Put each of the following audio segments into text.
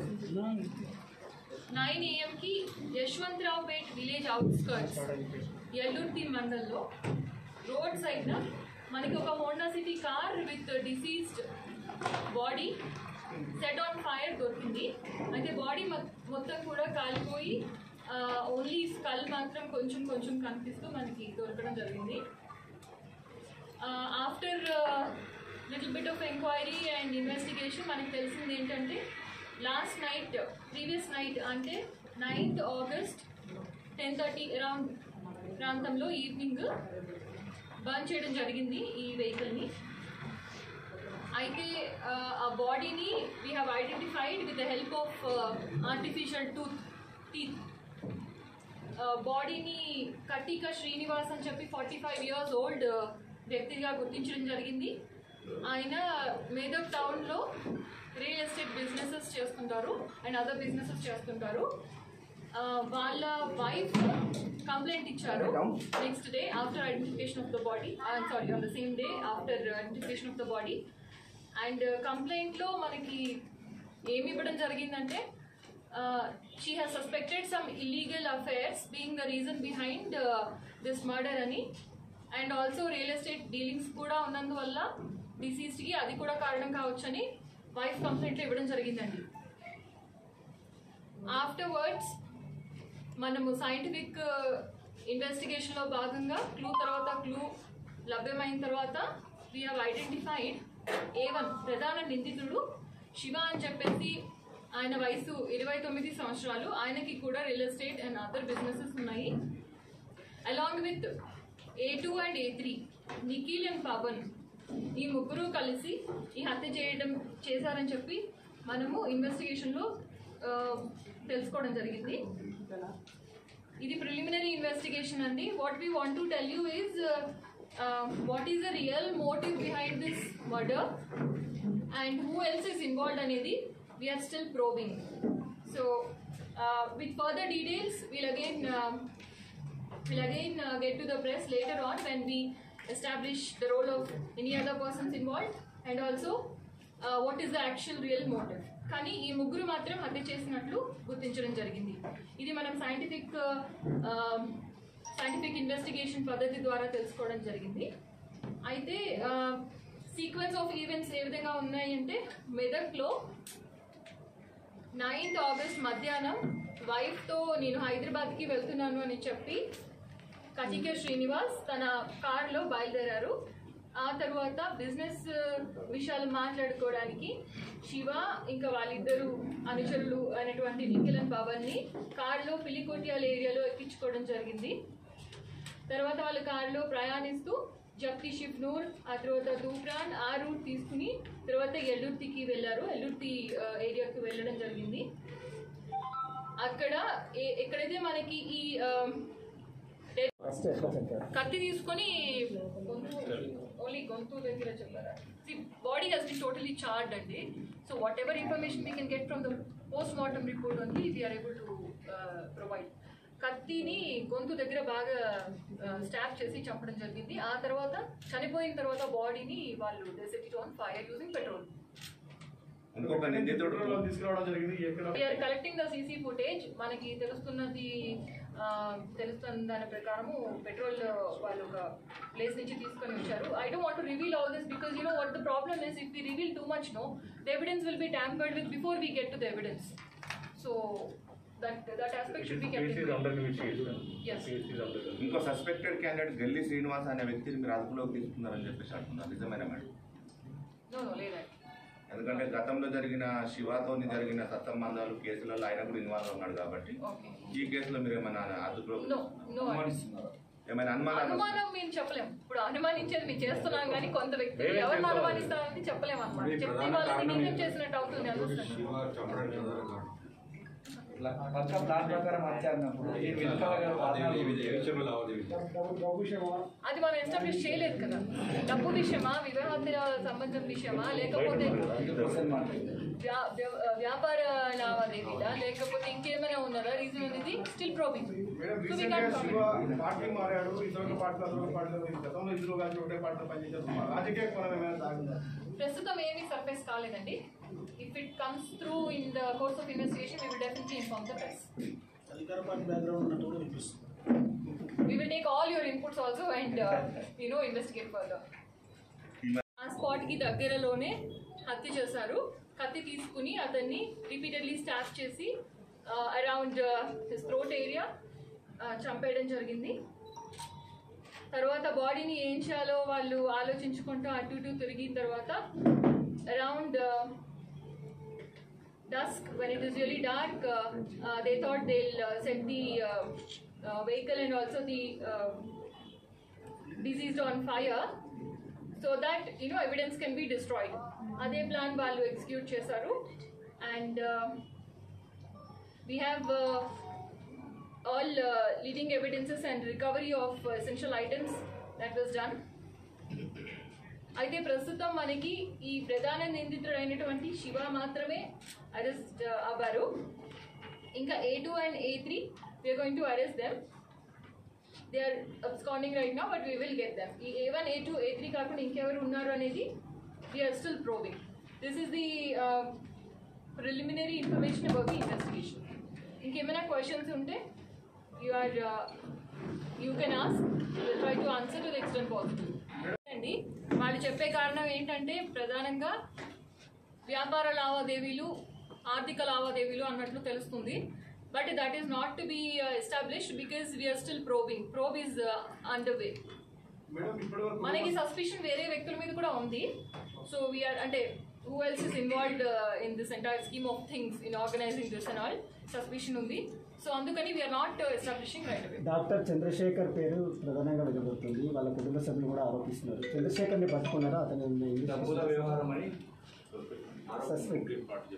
Nine ఏఎంకి Yashwantraopet village outskirts Ellurthi మండల్లో road side మనకి ఒక Honda City car with deceased body set on fire దొరికింది అయితే బాడీ మొత్తం కూడా కాలిపోయి ఓన్లీ స్కల్ మాత్రం కొంచెం కొంచెం కనిపిస్తూ మనకి దొరకడం జరిగింది after little bit of enquiry and investigation మనకు తెలిసింది ఏంటంటే లాస్ట్ నైట్ ప్రీవియస్ నైట్ అంటే ninth August ten thirty around ప్రాంతంలో ఈవినింగ్ బర్న్ చేయడం జరిగింది ఈ వెహికల్ని అయితే ఆ బాడీని we have identified with the help of artificial tooth teeth బాడీని కట్టిక శ్రీనివాస్ అని చెప్పి ఫార్టీ ఫైవ్ ఇయర్స్ ఓల్డ్ వ్యక్తిగా గుర్తించడం జరిగింది ఆయన మేదక్ టౌన్లో రియల్ ఎస్టేట్ బిజినెసెస్ చేస్తుంటారు అండ్ అదర్ బిజినెసెస్ చేస్తుంటారు ఆ, వాళ్ళ వైఫ్ కంప్లైంట్ ఇచ్చారు next day after identification of the body sorry on the same day after identification of the body and కంప్లైంట్లో మనకి ఏమి ఇవ్వడం జరిగిందంటే she has suspected some illegal affairs being the reason behind this murder అని and also real estate dealings కూడా ఉన్నందువల్ల డిసీజ్డ్కి అది కూడా కారణం కావచ్చని వైఫ్ కంప్లైంట్లో ఇవ్వడం జరిగిందండి ఆఫ్టర్ వర్డ్స్ మనము సైంటిఫిక్ ఇన్వెస్టిగేషన్లో భాగంగా క్లూ తర్వాత క్లూ లభ్యమైన తర్వాత we have identified A one ప్రధాన నిందితుడు శివ అని చెప్పేసి ఆయన వయసు ఇరవై తొమ్మిది సంవత్సరాలు ఆయనకి కూడా real estate and other businesses ఉన్నాయి along with A two and A three Nikhil and Pavan ఈ ముగ్గురు కలిసి ఈ హత్య చేయడం చేశారని చెప్పి మనము ఇన్వెస్టిగేషన్లో ఆ, తెలుసుకోవడం జరిగింది ఇది ప్రిలిమినరీ ఇన్వెస్టిగేషన్ అండి what we want to tell you is what is the real motive behind this murder and who else is involved అనేది we are still probing so with further details we'll again will again uh, get to the press later on when we establish the role of any other persons involved and also uh, what is the actual real motive కానీ ఈ ముగ్గురు మాత్రం హత్య చేసినట్లు గుర్తించడం జరిగింది ఇది మనం సైంటిఫిక్ సైంటిఫిక్ ఇన్వెస్టిగేషన్ పద్ధతి ద్వారా తెలుసుకోవడం జరిగింది అయితే సీక్వెన్స్ ఆఫ్ ఈవెంట్స్ ఏ విధంగా ఉన్నాయంటే మెదక్లో నైన్త్ ఆగస్ట్ మధ్యాహ్నం వైఫ్తో నేను హైదరాబాద్కి వెళ్తున్నాను అని చెప్పి కటిక శ్రీనివాస్ తన కార్లో బయలుదేరారు ఆ తర్వాత బిజినెస్ విషయాలు మాట్లాడుకోవడానికి శివ ఇంకా వాళ్ళిద్దరు అనుచరులు అయినటువంటి నిఖిల్ అండ్ పవన్ని కార్లో పిలికోటియాల ఏరియాలో ఎక్కించుకోవడం జరిగింది తర్వాత వాళ్ళు కారులో ప్రయాణిస్తూ జప్తి షిఫ్నూర్ ఆ తర్వాత తూప్రాన్ ఆ రూట్ తీసుకుని తర్వాత ఎల్లుర్తికి వెళ్ళారు ఎల్లుర్తి ఆ, ఏరియాకి వెళ్ళడం జరిగింది అక్కడ ఏ- ఎక్కడైతే మనకి ఈ ఆ, కత్తి తీసుకొని గొంతు ఓన్లీ గొంతు దగ్గర చెప్పారా body has be totally charred అండి so whatever information we can get from the post mortem report only we are able to provide కత్తిని గొంతు దగ్గర బాగా స్టాప్ చేసి చంపడం జరిగింది ఆ తర్వాత చనిపోయిన తర్వాత బాడీని వాళ్ళు set it on fire using petrol ఇంకొక నిందితుడు పెట్రోల్ తీసుకురావడం జరిగింది ఎక్కడ we are collecting the CC footage మనకి తెలుస్తున్నది ఆ, తెలుస్తున్న దాని ప్రకారము పెట్రోల్ వాళ్ళు ఒక ప్లేస్ నుంచి తీసుకొని వచ్చారు I don't want reveal all this because you know what the problem is if we reveal too much no the evidence will be tampered with before we get to the evidence so that that aspect should be Case is under kept investigation. Yes. Case is under ఇంకో suspected candidate Galli Srinivas అనే వ్యక్తిని మీరు అదుపులోకి తీసుకున్నారని చెప్పేసి అంటున్నారు నిజమేనా madam no no లేదండి ఎందుకంటే గతంలో జరిగిన శివాతోని జరిగిన సత్తంబంధాలు కేసులలో ఆయన కూడా ఇన్వాల్వ్ ఉన్నాడు కాబట్టి ఓకే ఈ కేసులో మీరు ఏమైనా అదుపులో నో నో ఏమైనా అనుమానాలు అనుమానం మేము చెప్పలేం ఇప్పుడు అనుమానించేది మేము చేస్తున్నాం కానీ కొంత వ్యక్తి మేమే ఎవరిని చేస్తాం. అనుమానిస్తామని చెప్పలేము అనమాట మీ చెప్తే ప్రధాన వాళ్ళని కారణం నిందం ఏంటి? చేసినట్టు అవుతుంది అనవసరంగా శివ చంపడానికి ప్రధాన కారణం. పథకం ప్లాన్ ప్రకారం వచ్చి అన్నప్పుడు దీని వెనకాల గల కారణాలు లావాదేవీ, ఏ విషయంలో లావాదేవీ? అది మనం ఎస్టాబ్లిష్ చేయలేదు కదా డబ్బు విషయమా వివాహేతర సంబంధం విషయమా లేకపోతే అందుకోసం మాట్లాడు. వ్యా- వ్య- వ్యాపార లావాదేవీలా లేకపోతే ఇంకేమైనా ఉన్నదా రీజన్ అనేది స్టిల్ ప్రోబింగ్ మేడం రీసెంట్ గా శివ పార్టీ మారాడు ఇతరుల పార్టీలో అతరుల పార్టీలో గతంలో ఇద్దరు కలిసి ఒకటే పార్టీలో పనిచేశారు రాజకీయ కోణం ఏమైనా సాగుందా ప్రస్తుతం ఏమీ సర్ఫేస్ కాలేదండి If it comes through in the course of investigation, we will definitely inform the press. అధికార పార్టీ బ్యాక్గ్రౌండ్ ఉన్నట్టు కూడా వినిపిస్తుంది We will take all your inputs also and uh, you know investigate further. ఆ స్పాట్ కి దగ్గరలోనే హత్య చేశారు కత్తి తీసుకుని అతన్ని రిపీటెడ్లీ స్టాప్ చేసి అరౌండ్ హిస్ థ్రోట్ ఏరియా చంపేయడం జరిగింది తర్వాత బాడీని ఏం చేయాలో వాళ్ళు ఆలోచించుకుంటూ అటు ఇటు తిరిగిన తర్వాత around dusk when it is really dark uh, uh, they thought they'll uh, set the uh, uh, vehicle and also the uh, deceased on fire so that you know evidence can be destroyed అదే plan వాళ్ళు execute చేశారు and we have uh, all uh, leading evidences and recovery of uh, essential items that was done అయితే ప్రస్తుతం మనకి ఈ ప్రధాన నిందితుడైనటువంటి శివ మాత్రమే arrest అవ్వారు ఇంకా A two and A three we're going to arrest them they are absconding right నా but we will get them ఈ A one A two A three కాకుండా ఇంకెవరు ఉన్నారు అనేది we are still probing this is the preliminary information about the investigation ఇంకేమైనా questions ఉంటే you are you can ask try to answer to the extent possible అండి వాళ్ళు చెప్పే కారణం ఏంటంటే ప్రధానంగా వ్యాపార లావాదేవీలు ఆర్థిక లావాదేవీలు అన్నట్లు తెలుస్తుంది but that is not to be established because we're still probing probe is under way madam ఇప్పటివరకు మనకి సస్పిషన్ వేరే వ్యక్తుల మీద కూడా ఉంది సో వీఆర్ అంటే who else is involved in this entire scheme of things in organising this and all suspicion ఉంది so అందుకని we're not establishing right away doctor Chandrashekar పేరు ప్రధానంగా వెలువడుతుంది వాళ్ళ కుటుంబ సభ్యులు కూడా ఆరోపిస్తున్నారు చంద్రశేఖర్ని పట్టుకున్నారా అతను డబ్బుల వ్యవహారం అని suspect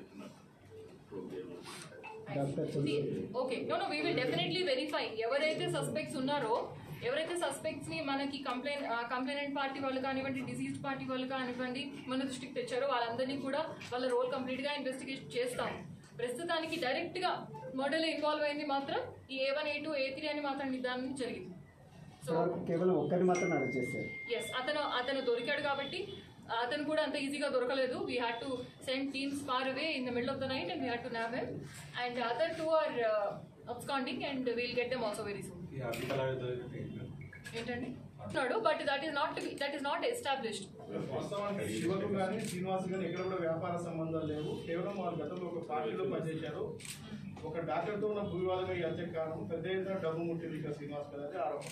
doctor Chandrashekar okay no no we will definitely verify ఎవరైతే సస్పెక్ట్స్ ఉన్నారో ఎవరైతే సస్పెక్ట్స్ ని మనకి కంప్లైంట్ కంప్లైనెంట్ పార్టీ వాళ్ళు కానివ్వండి డిసీజ్ పార్టీ వాళ్ళు కానివ్వండి మన దృష్టికి తెచ్చారో వాళ్ళందరినీ కూడా వాళ్ళ రోల్ కంప్లీట్ గా ఇన్వెస్టిగేట్ చేస్తాం ప్రస్తుతానికి డైరెక్ట్ గా మర్డర్లో ఇన్వాల్వ్ అయింది మాత్రం ఈ A one A two A three అని మాత్రం నిర్ధారణ జరిగింది సో ఇప్పటివరకు కేవలం ఒక్కరిని మాత్రం అరెస్ట్ చేశారు ఎస్ అతను అతను దొరికాడు కాబట్టి అతను కూడా అంత ఈజీగా దొరకలేదు we had to send teams far away in the middle of the night and we had to nab him and other two are absconding and we'll get them also very soon ఈ ఆర్థిక లావాదేవీలు ఏంటండి అంటున్నాడు but that is not that is not established వాస్తవానికి శివకు కానీ శ్రీనివాస్ కానీ ఎక్కడ కూడా వ్యాపార సంబంధాలు లేవు కేవలం వాళ్ళు గతంలో ఒక పార్టీలో పనిచేశారు ఒక డాక్టర్తో ఉన్న భూవివాదమే ఈ హత్యకు కారణం పెద్ద ఎత్తున డబ్బు ముట్టింది ఇక శ్రీనివాస్ కదా అది ఆరోపణ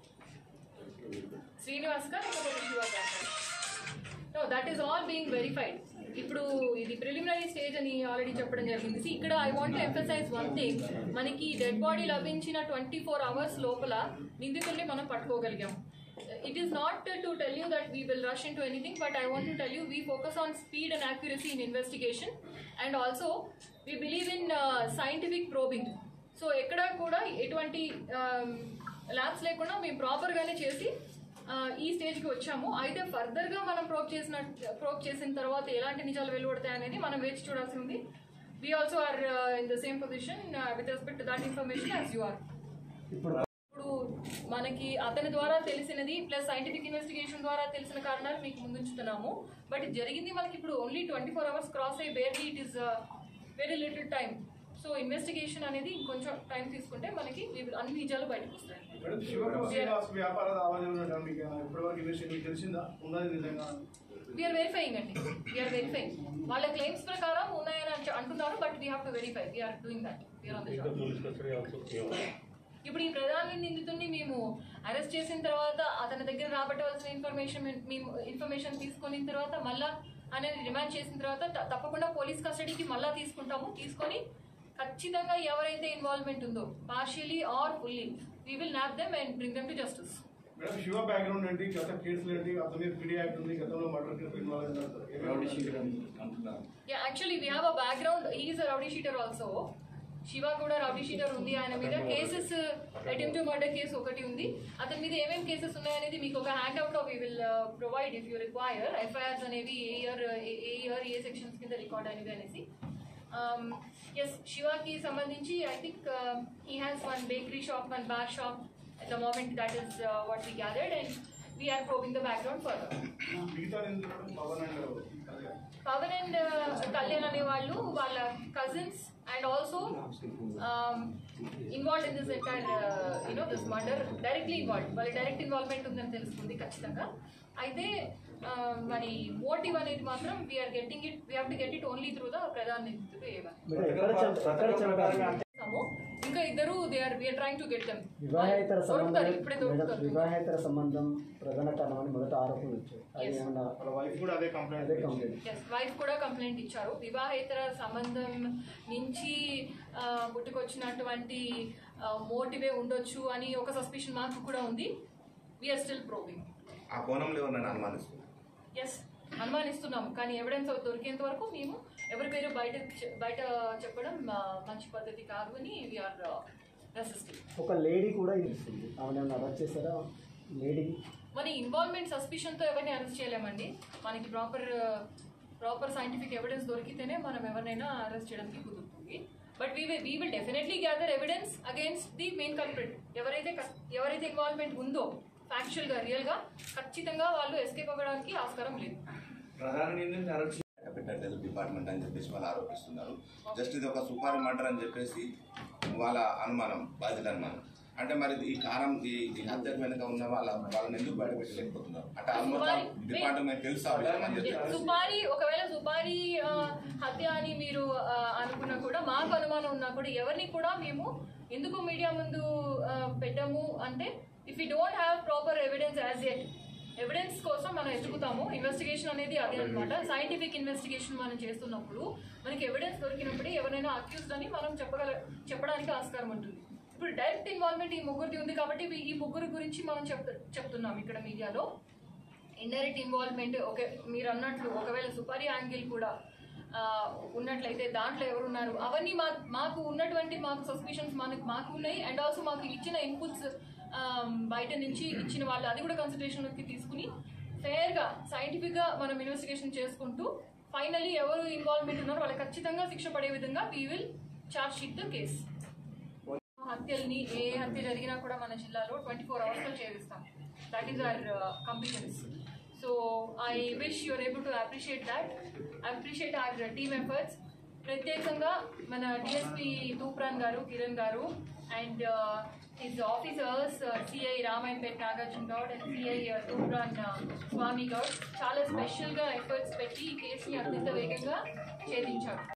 శ్రీనివాస్ గారు ఇంకొక Shiva no that is all being verified ఇప్పుడు ఇది ప్రిలిమినరీ స్టేజ్ అని ఆల్రెడీ చెప్పడం జరిగింది See, ఇక్కడ I want emphasise one thing మనకి డెడ్ బాడీ లభించిన ట్వంటీ ఫోర్ అవర్స్ లోపల నిందితుల్ని మనం పట్టుకోగలిగాం it is not to tell you that we will rush into anything but I want to tell you we focus on speed and accuracy in investigation and also we believe in scientific probing so ఎక్కడ కూడా ఎటువంటి labs లేకుండా మేము ప్రాపర్గానే చేసి ఆ, ఈ స్టేజ్కి వచ్చాము అయితే ఫర్దర్గా మనం ప్రోప్ చేసిన ప్రోప్ చేసిన తర్వాత ఎలాంటి నిజాలు వెలువడతాయి అనేది మనం వేచి చూడాల్సి ఉంది we also are in the same position with respect that information as you are ఇప్పుడు ఇప్పుడు మనకి అతని ద్వారా తెలిసినది ప్లస్ సైంటిఫిక్ ఇన్వెస్టిగేషన్ ద్వారా తెలిసిన కారణాలు మీకు ముందుంచుతున్నాము బట్ జరిగింది మనకి ఇప్పుడు only twenty four hours cross అయ్యి barely it is very little time so investigation అనేది ఇంకొంచెం టైం తీసుకుంటే మనకి we will- అన్ని నిజాలు బయటకు వస్తాయి మేడం శివకు శ్రీనివాస్ వ్యాపార లావాదేవీలు ఉండడం మీకు ఇప్పటివరకు ఇన్వెస్టిగేషన్ మీకు తెలిసిందా ఉన్నది నిజంగా వీఆర్ వెరిఫైయింగ్ అండి వీఆర్ వెరిఫైయింగ్ వాళ్ళ క్లెయిమ్స్ ప్రకారం ఉన్నాయని అంట- అంటున్నారు but we have to verify we're doing that we're on the job police custody also ఇప్పుడు ఈ ప్రధాన నిందితుడిని మేము అరెస్ట్ చేసిన తర్వాత అతని దగ్గర రాబట్టవలసిన ఇన్ఫర్మేషన్ మేము ఇన్ఫర్మేషన్ తీసుకున్న తర్వాత మళ్ళా అనేది రిమాండ్ చేసిన తర్వాత త- తప్పకుండా పోలీస్ కస్టడీకి మళ్ళా తీసుకుంటాము తీసుకొని ఖచ్చితంగా ఎవరైతే ఇన్వాల్వ్మెంట్ ఉందో partially or fully we will nab them and bring them to justice madam Shiva background ఏంటి గత కేసులు ఏంటి అతని మీద పీడీ యాక్ట్ ఉంది గతంలో murder case involve rowdy sheeter అయ్యారు అంటున్నారు yeah actually we have a background he's a rowdy sheeter also Shiva కూడా రౌడీ షీటర్ ఉంది ఆయన మీద cases attempt to murder case ఒకటి ఉంది అతని మీద ఏమేమి కేసెస్ ఉన్నాయనేది మీకు ఒక hand out we will provide if you require FIRs అనేవి ఏ ఇయర్ ఏ ఇయర్ ఏ సెక్షన్స్ కింద రికార్డ్ అయినవి అనేసి ఎస్ శివకి సంబంధించి I think he has one bakery shop one bar shop at the moment that is uh, what we gathered and we are probing the background further. మిగతా నిందితుడు Pavan and Pavan and Kalyan అనే వాళ్ళు వాళ్ళ cousins and also involve in this entire you know this murder directly involve వాళ్ళ direct involvement ఉందని తెలుస్తుంది ఖచ్చితంగా అయితే uh, మరి మోటివ్ అనేది మాత్రం we're getting it we have to get it only through the ప్రధాన నిందితుడు ఏవన్ మీరు ఎక్కడ చంప- ఎక్కడ చంపారు ఇంకా ఇద్దరు they are we're trying to get them వివాహేతర సంబంధం దొరుకుతారు ఇప్పుడే మొదట దొరుకుతారు వివాహేతర సంబంధం ప్రధాన కారణమని మొదట ఆరోపణలు వచ్చాయి అది Yes. ఏమన్నా వాళ్ళ వైఫ్ కూడా అదే కంప్లైంట్ అదే కంప్లైంట్ ఎస్ వైఫ్ కూడా కంప్లైంట్ ఇచ్చారు వివాహేతర సంబంధం నుంచి ఆ, పుట్టుకొచ్చినటువంటి మోటివే ఉండొచ్చు అని ఒక సస్పిషన్ మాకు కూడా ఉంది వీఆర్ స్టిల్ ప్రోవింగ్ ఆ కోణంలో ఎవరినైనా అనుమానిస్తుంది ఎస్ అనుమానిస్తున్నాం కానీ ఎవిడెన్స్ దొరికేంత వరకు మేము ఎవరి పేరు బయట చె- బయట చెప్పడం ఆ, మంచి పద్ధతి కాదు అని వీఆర్ రెసిస్టింగ్ ఒక లేడీ కూడా ఇస్తుంది ఆమె ఏమైనా అరెస్ట్ చేశారా లేడీ మరి ఇన్వాల్వ్మెంట్ సస్పిషన్తో ఎవరిని అరెస్ట్ చేయలేమండి మనకి ప్రాపర్ ప్రాపర్ సైంటిఫిక్ ఎవిడెన్స్ దొరికితేనే మనం ఎవరినైనా అరెస్ట్ చేయడానికి కుదురుతుంది but we we will definitely gather evidence against the main culprit ఎవరైతే కస్- ఎవరైతే ఇన్వాల్వ్మెంట్ ఉందో ఫ్యాక్చువల్గా రియల్గా ఖచ్చితంగా వాళ్ళు ఎస్కేప్ అవ్వడానికి ఆస్కారం లేదు ప్రధాన నిందితుని అరెస్ట్ పెట్టలేదు డిపార్ట్మెంట్ అని చెప్పేసి వాళ్ళు ఆరోపిస్తున్నారు జస్ట్ ఇది ఒక సుపారీ మర్డర్ అని చెప్పేసి వాళ్ళ అనుమానం బాధిత అనుమానం అంటే మరి ఈ కారం ఈ ఈ హత్యకు వెనుక ఉన్న వాళ్ళ వాళ్ళని ఎందుకు బయట పెట్టలేకపోతున్నారు అంటే ఆల్మోస్ట్ సుపారీ- డిపార్ట్మెంట్ తెలుసా ఆ విషయం అని చెప్పి సుపారీ ఒకవేళ సుపారీ ఆ, హత్య అని మీరు ఆ, అనుకున్నా కూడా మాకు అనుమానం ఉన్నా కూడా ఎవరిని కూడా మేము ఎందుకు మీడియా ముందు ఆ, పెట్టాము అంటే if you don't have proper evidence as at evidence కోసం మనం ఎదుగుతాము ఇన్వెస్టిగేషన్ అనేది అదే అనమాట సైంటిఫిక్ ఇన్వెస్టిగేషన్ మనం చేస్తున్నప్పుడు మనకి ఎవిడెన్స్ దొరికినప్పుడే ఎవరైనా అక్యూజ్డ్ అని మనం చెప్పగల చెప్పడానికి ఆస్కారం ఉంటుంది ఇప్పుడు డైరెక్ట్ ఇన్వాల్వ్మెంట్ ఈ ముగ్గురిది ఉంది కాబట్టి ఈ ముగ్గురు గురించి మనం చెప్ చెప్తున్నాం ఇక్కడ మీడియాలో ఇండైరెక్ట్ ఇన్వాల్వ్మెంట్ ఓకే మీరు అన్నట్లు ఒకవేళ సుపారీ యాంగిల్ కూడా ఆ, ఉన్నట్లయితే దాంట్లో ఎవరున్నారు అవన్నీ మా మాకు ఉన్నటువంటి మాకు సస్పిషన్స్ మనకు మాకు ఉన్నాయి అండ్ ఆల్సో మాకు ఇచ్చిన ఇన్పుట్స్ బయట నుంచి ఇచ్చిన వాళ్ళు అది కూడా కన్సిడరేషన్లోకి తీసుకుని ఫేర్గా సైంటిఫిక్గా మనం ఇన్వెస్టిగేషన్ చేసుకుంటూ ఫైనలీ ఎవరు ఇన్వాల్వ్మెంట్ ఉన్నారో వాళ్ళకి ఖచ్చితంగా శిక్ష పడే విధంగా we will charge sheet the case హత్యల్ని ఏ హత్య జరిగినా కూడా మన జిల్లాలో ట్వంటీ ఫోర్ అవర్స్లో చేయిస్తాం that is our competence so I wish you're able to appreciate that appreciate our team efforts ప్రత్యేకంగా మన డిఎస్పి తూప్రాన్ గారు కిరణ్ గారు and his officers CI Ramayampet Nagarjuna Goud and CI Toopran Swamy Goud చాలా స్పెషల్గా ఎఫర్ట్స్ పెట్టి ఈ కేసుని అత్యంత వేగంగా ఛేదించారు